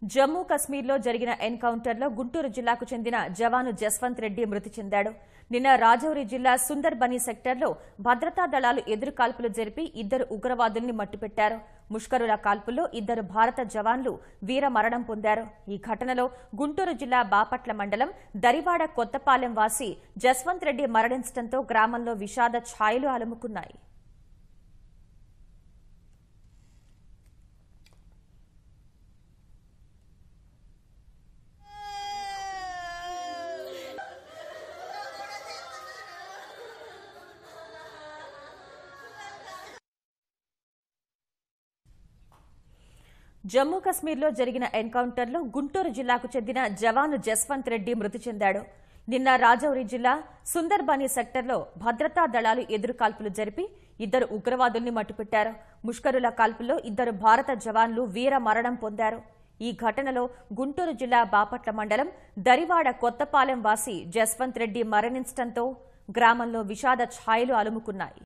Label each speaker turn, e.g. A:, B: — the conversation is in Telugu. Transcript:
A: జమ్మూ కశ్మీర్లో జరిగిన ఎన్కౌంటర్లో గుంటూరు జిల్లాకు చెందిన జవాను జస్వంత్ రెడ్డి మృతి చెందాడు నిన్న రాజౌరి జిల్లా సుందర్ బనీ సెక్టర్లో భద్రతా దళాలు ఎదురు కాల్పులు జరిపి ఇద్దరు ఉగ్రవాదుల్ని మట్టిపెట్టారు ముష్కరుల కాల్పుల్లో ఇద్దరు భారత జవాన్లు వీర మరణం పొందారు ఈ ఘటనలో గుంటూరు జిల్లా బాపట్ల మండలం దరివాడ కొత్తపాలెం వాసి జస్వంత్ రెడ్డి మరణించడంతో గ్రామంలో విషాద ఛాయలు అలుముకున్నాయి జమ్మూ కశ్మీర్లో జరిగిన ఎన్కౌంటర్లో గుంటూరు జిల్లాకు చెందిన జవాను జస్వంత్ రెడ్డి మృతి చెందాడు నిన్న రాజౌరి జిల్లా సుందర్బనీ సెక్టర్లో భద్రతా దళాలు ఎదురు కాల్పులు జరిపి ఇద్దరు ఉగ్రవాదుల్ని మట్టుపెట్టారు ముష్కరుల కాల్పుల్లో ఇద్దరు భారత జవాన్లు వీర మరణం పొందారు ఈ ఘటనలో గుంటూరు జిల్లా బాపట్ల మండలం దరివాడ కొత్తపాలెం వాసి జస్వంత్ రెడ్డి మరణించడంతో గ్రామంలో విషాద ఛాయలు అలుముకున్నాయి